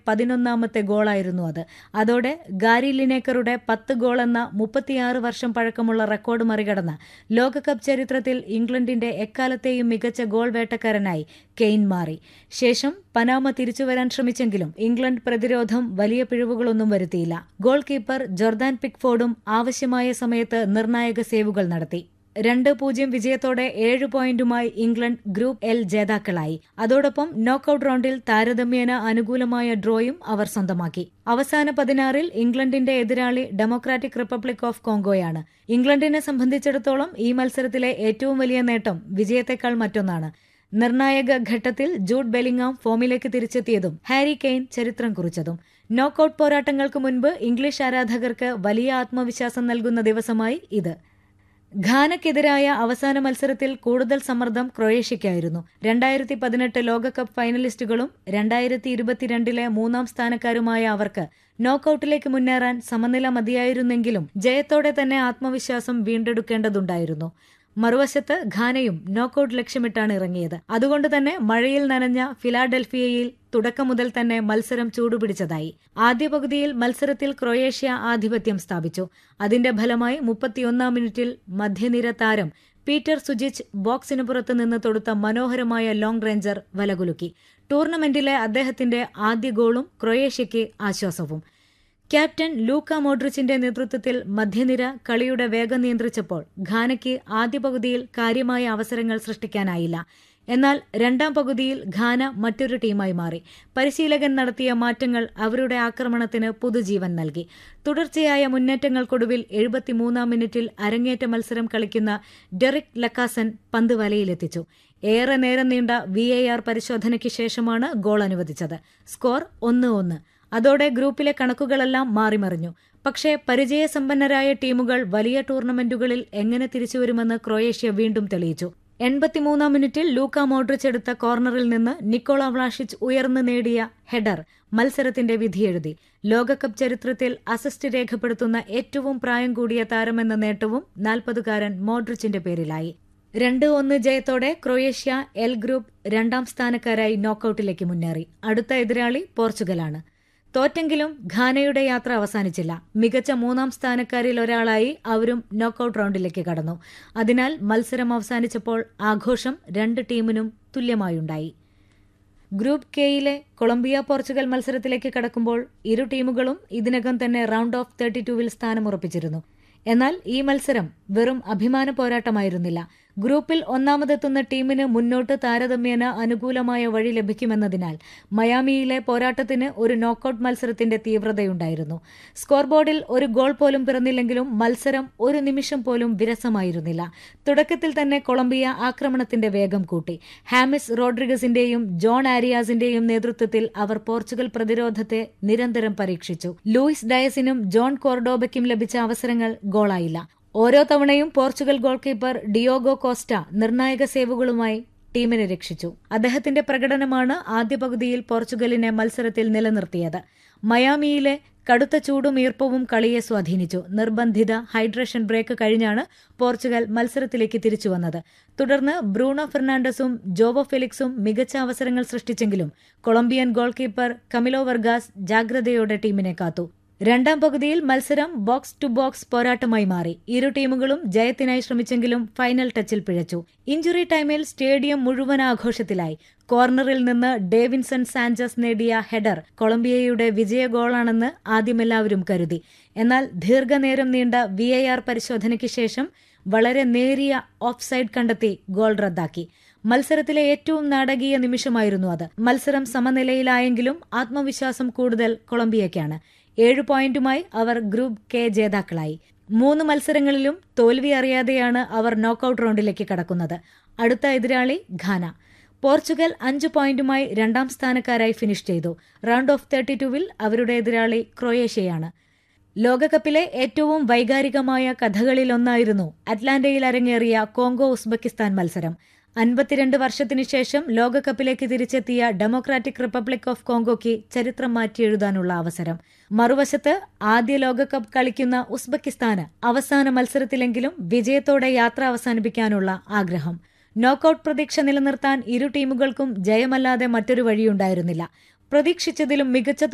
പതിനൊന്നാമത്തെ ഗോളായിരുന്നു അത് അതോടെ ഗാരി ലിനേക്കറുടെ പത്ത് ഗോൾ എന്ന മുപ്പത്തിയാറ് വർഷം പഴക്കമുള്ള റെക്കോർഡ് മറികടന്ന് ലോകകപ്പ് ചരിത്രത്തിൽ ഇംഗ്ലണ്ടിന്റെ എക്കാലത്തെയും മികച്ച ഗോൾ വേട്ടക്കാരനായി കെയ്ൻ മാറി ശേഷം പനാമ തിരിച്ചുവരാൻ ശ്രമിച്ചെങ്കിലും ഇംഗ്ലണ്ട് പ്രതിരോധം വലിയ പിഴവുകളൊന്നും വരുത്തിയില്ല ഗോൾ കീപ്പർ ജോർദാൻ പിക്ഫോർഡും ആവശ്യമായ സമയത്ത് നിർണായക സേവുകൾ നടത്തി രണ്ട് പൂജ്യം വിജയത്തോടെ ഏഴ് പോയിന്റുമായി ഇംഗ്ലണ്ട് ഗ്രൂപ്പ് എൽ ജേതാക്കളായി അതോടൊപ്പം നോക്കൌട്ട് റൗണ്ടിൽ താരതമ്യേന അനുകൂലമായ ഡ്രോയും അവർ സ്വന്തമാക്കി അവസാന പതിനാറിൽ ഇംഗ്ലണ്ടിന്റെ എതിരാളി ഡെമോക്രാറ്റിക് റിപ്പബ്ലിക് ഓഫ് കോങ്കോയാണ് ഇംഗ്ലണ്ടിനെ സംബന്ധിച്ചിടത്തോളം ഈ മത്സരത്തിലെ ഏറ്റവും വലിയ നേട്ടം വിജയത്തെക്കാൾ മറ്റൊന്നാണ് നിർണായക ഘട്ടത്തിൽ ജൂഡ് ബെലിംഗാം ഫോമിലേക്ക് തിരിച്ചെത്തിയതും ഹാരി കെയ്ൻ ചരിത്രം കുറിച്ചതും നോക്കൌട്ട് പോരാട്ടങ്ങൾക്ക് മുൻപ് ഇംഗ്ലീഷ് ആരാധകർക്ക് വലിയ ആത്മവിശ്വാസം നൽകുന്ന ദിവസമായി ഇത് ഘാനയ്ക്കെതിരായ അവസാന മത്സരത്തിൽ കൂടുതൽ സമ്മർദ്ദം ക്രൊയേഷ്യയ്ക്കായിരുന്നു രണ്ടായിരത്തി പതിനെട്ട് ലോകകപ്പ് ഫൈനലിസ്റ്റുകളും രണ്ടായിരത്തി ഇരുപത്തിരണ്ടിലെ മൂന്നാം സ്ഥാനക്കാരുമായ അവർക്ക് നോക്കൌട്ടിലേക്ക് മുന്നേറാൻ സമനില മതിയായിരുന്നെങ്കിലും ജയത്തോടെ തന്നെ ആത്മവിശ്വാസം വീണ്ടെടുക്കേണ്ടതുണ്ടായിരുന്നു മറുവശത്ത് ഘാനയും നോക്കൌട്ട് ലക്ഷ്യമിട്ടാണ് ഇറങ്ങിയത് അതുകൊണ്ട് തന്നെ മഴയിൽ നനഞ്ഞ ഫിലാഡൽഫിയയിൽ തുടക്കം മുതൽ തന്നെ മത്സരം ചൂടുപിടിച്ചതായി ആദ്യ പകുതിയിൽ മത്സരത്തിൽ ക്രൊയേഷ്യ ആധിപത്യം സ്ഥാപിച്ചു അതിന്റെ ഫലമായി മുപ്പത്തിയൊന്നാം മിനിറ്റിൽ മധ്യനിര താരം പീറ്റർ സുജിച്ച് ബോക്സിന് പുറത്ത് നിന്ന് തൊടുത്ത മനോഹരമായ ലോങ് റേഞ്ചർ വലകുലുക്കി ടൂർണമെന്റിലെ അദ്ദേഹത്തിന്റെ ആദ്യ ഗോളും ക്രൊയേഷ്യയ്ക്ക് ആശ്വാസവും ക്യാപ്റ്റൻ ലൂക്ക മോഡ്രിച്ചിന്റെ നേതൃത്വത്തിൽ മധ്യനിര കളിയുടെ വേഗം നിയന്ത്രിച്ചപ്പോൾ ഘാനയ്ക്ക് ആദ്യ പകുതിയിൽ കാര്യമായ അവസരങ്ങൾ സൃഷ്ടിക്കാനായില്ല എന്നാൽ രണ്ടാം പകുതിയിൽ ഘാന മറ്റൊരു ടീമായി മാറി പരിശീലകൻ നടത്തിയ മാറ്റങ്ങൾ അവരുടെ ആക്രമണത്തിന് പുതുജീവൻ നൽകി തുടർച്ചയായ മുന്നേറ്റങ്ങൾക്കൊടുവിൽ എഴുപത്തിമൂന്നാം മിനിറ്റിൽ അരങ്ങേറ്റ മത്സരം കളിക്കുന്ന ഡെറിക് ലക്കാസൻ പന്ത് വലയിലെത്തിച്ചു ഏറെ നേരം നീണ്ട വി പരിശോധനയ്ക്ക് ശേഷമാണ് ഗോൾ അനുവദിച്ചത് സ്കോർ ഒന്ന് ഒന്ന് അതോടെ ഗ്രൂപ്പിലെ കണക്കുകളെല്ലാം മാറിമറിഞ്ഞു പക്ഷേ പരിചയസമ്പന്നരായ ടീമുകൾ വലിയ ടൂർണമെന്റുകളിൽ എങ്ങനെ തിരിച്ചുവരുമെന്ന് ക്രൊയേഷ്യ വീണ്ടും തെളിയിച്ചു എൺപത്തിമൂന്നാം മിനിറ്റിൽ ലൂക്ക മോഡ്രിച്ച് എടുത്ത കോർണറിൽ നിന്ന് നിക്കോള വ്ളാഷിച്ച് ഉയർന്നു നേടിയ ഹെഡർ മത്സരത്തിന്റെ വിധിയെഴുതി ലോകകപ്പ് ചരിത്രത്തിൽ അസിസ്റ്റ് രേഖപ്പെടുത്തുന്ന ഏറ്റവും പ്രായം കൂടിയ താരമെന്ന നേട്ടവും നാൽപ്പതുകാരൻ മോഡ്രിച്ചിന്റെ പേരിലായി രണ്ട് ഒന്ന് ജയത്തോടെ ക്രൊയേഷ്യ എൽ ഗ്രൂപ്പ് രണ്ടാം സ്ഥാനക്കാരായി നോക്കൌട്ടിലേക്ക് മുന്നേറി അടുത്ത എതിരാളി പോർച്ചുഗലാണ് തോറ്റെങ്കിലും ഘാനയുടെ യാത്ര അവസാനിച്ചില്ല മികച്ച മൂന്നാം സ്ഥാനക്കാരിൽ ഒരാളായി അവരും നോക്കൌട്ട് റൗണ്ടിലേക്ക് കടന്നു അതിനാൽ മത്സരം അവസാനിച്ചപ്പോൾ ആഘോഷം രണ്ട് ടീമിനും തുല്യമായുണ്ടായി ഗ്രൂപ്പ് കെയിലെ കൊളംബിയ പോർച്ചുഗൽ മത്സരത്തിലേക്ക് കടക്കുമ്പോൾ ഇരു ടീമുകളും ഇതിനകം തന്നെ റൌണ്ട് ഓഫ് തേർട്ടി ടൂവിൽ സ്ഥാനമുറപ്പിച്ചിരുന്നു എന്നാൽ ഈ മത്സരം വെറും അഭിമാന പോരാട്ടമായിരുന്നില്ല ഗ്രൂപ്പിൽ ഒന്നാമതെത്തുന്ന ടീമിന് മുന്നോട്ട് താരതമ്യേന അനുകൂലമായ വഴി ലഭിക്കുമെന്നതിനാൽ മയാമിയിലെ പോരാട്ടത്തിന് ഒരു നോക്കൌട്ട് മത്സരത്തിന്റെ തീവ്രതയുണ്ടായിരുന്നു സ്കോർ ബോർഡിൽ ഒരു ഗോൾ പോലും പിറന്നില്ലെങ്കിലും മത്സരം ഒരു നിമിഷം പോലും വിരസമായിരുന്നില്ല തുടക്കത്തിൽ തന്നെ കൊളംബിയ ആക്രമണത്തിന്റെ വേഗം കൂട്ടി ഹാമിസ് റോഡ്രിഗസിന്റെയും ജോൺ ആരിയാസിന്റെയും നേതൃത്വത്തിൽ അവർ പോർച്ചുഗൽ പ്രതിരോധത്തെ നിരന്തരം പരീക്ഷിച്ചു ലൂയിസ് ഡയസിനും ജോൺ കോർഡോബയ്ക്കും ലഭിച്ച അവസരങ്ങൾ ഗോളായില്ല ഓരോ തവണയും Portugal goalkeeper Diogo Costa നിർണായക സേവുകളുമായി ടീമിനെ രക്ഷിച്ചു അദ്ദേഹത്തിന്റെ പ്രകടനമാണ് ആദ്യ പകുതിയിൽ പോർച്ചുഗലിനെ മത്സരത്തിൽ നിലനിർത്തിയത് മയാമിയിലെ കടുത്ത ചൂടും ഈർപ്പവും കളിയെ സ്വാധീനിച്ചു നിർബന്ധിത ഹൈഡ്രേഷൻ ബ്രേക്ക് കഴിഞ്ഞാണ് പോർച്ചുഗൽ മത്സരത്തിലേക്ക് തിരിച്ചുവന്നത് തുടർന്ന് ബ്രൂണോ ഫെർണാണ്ടസും ജോവോ ഫെലിക്സും മികച്ച അവസരങ്ങൾ സൃഷ്ടിച്ചെങ്കിലും Colombian goalkeeper Camilo Vargas ജാഗ്രതയോടെ ടീമിനെ കാത്തു രണ്ടാം പകുതിയിൽ മത്സരം ബോക്സ് ടു ബോക്സ് പോരാട്ടമായി മാറി ഇരു ടീമുകളും ജയത്തിനായി ശ്രമിച്ചെങ്കിലും ഫൈനൽ ടച്ചിൽ പിഴച്ചു ഇഞ്ചുറി ടൈമിൽ സ്റ്റേഡിയം മുഴുവൻ ആഘോഷത്തിലായി കോർണറിൽ നിന്ന് ഡേവിൻസൺ സാഞ്ചസ് നേടിയ ഹെഡർ കൊളംബിയയുടെ വിജയ ഗോളാണെന്ന് ആദ്യമെല്ലാവരും കരുതി എന്നാൽ ദീർഘനേരം നീണ്ട വി പരിശോധനയ്ക്ക് ശേഷം വളരെ നേരിയ ഓഫ് സൈഡ് കണ്ടെത്തി ഗോൾ റദ്ദാക്കി മത്സരത്തിലെ ഏറ്റവും നാടകീയ നിമിഷമായിരുന്നു അത് മത്സരം സമനിലയിലായെങ്കിലും ആത്മവിശ്വാസം കൂടുതൽ കൊളംബിയയ്ക്കാണ് ഏഴ് പോയിന്റുമായി അവർ ഗ്രൂപ്പ് കെ ജേതാക്കളായി മൂന്ന് മത്സരങ്ങളിലും തോൽവി അറിയാതെയാണ് അവർ നോക്കൌട്ട് റൗണ്ടിലേക്ക് കടക്കുന്നത് അടുത്ത എതിരാളി ഘാന പോർച്ചുഗൽ അഞ്ച് പോയിന്റുമായി രണ്ടാം സ്ഥാനക്കാരായി ഫിനിഷ് ചെയ്തു റൗണ്ട് ഓഫ് തേർട്ടി ടുവിൽ അവരുടെ എതിരാളി ക്രൊയേഷ്യയാണ് ലോകകപ്പിലെ ഏറ്റവും വൈകാരികമായ കഥകളിലൊന്നായിരുന്നു അറ്റ്ലാന്റയിൽ അരങ്ങേറിയ കോങ്കോ ഉസ്ബെക്കിസ്ഥാൻ മത്സരം അൻപത്തിരണ്ട് വർഷത്തിനു ശേഷം ലോകകപ്പിലേക്ക് തിരിച്ചെത്തിയ ഡെമോക്രാറ്റിക് റിപ്പബ്ലിക് ഓഫ് കോങ്കോയ്ക്ക് ചരിത്രം മാറ്റിയെഴുതാനുള്ള അവസരം മറുവശത്ത് ആദ്യ ലോകകപ്പ് കളിക്കുന്ന ഉസ്ബെക്കിസ്ഥാന് അവസാന മത്സരത്തിലെങ്കിലും വിജയത്തോടെ യാത്ര അവസാനിപ്പിക്കാനുള്ള ആഗ്രഹം നോക്കൌട്ട് പ്രതീക്ഷ നിലനിർത്താൻ ഇരു ടീമുകൾക്കും ജയമല്ലാതെ മറ്റൊരു വഴിയുണ്ടായിരുന്നില്ല പ്രതീക്ഷിച്ചതിലും മികച്ച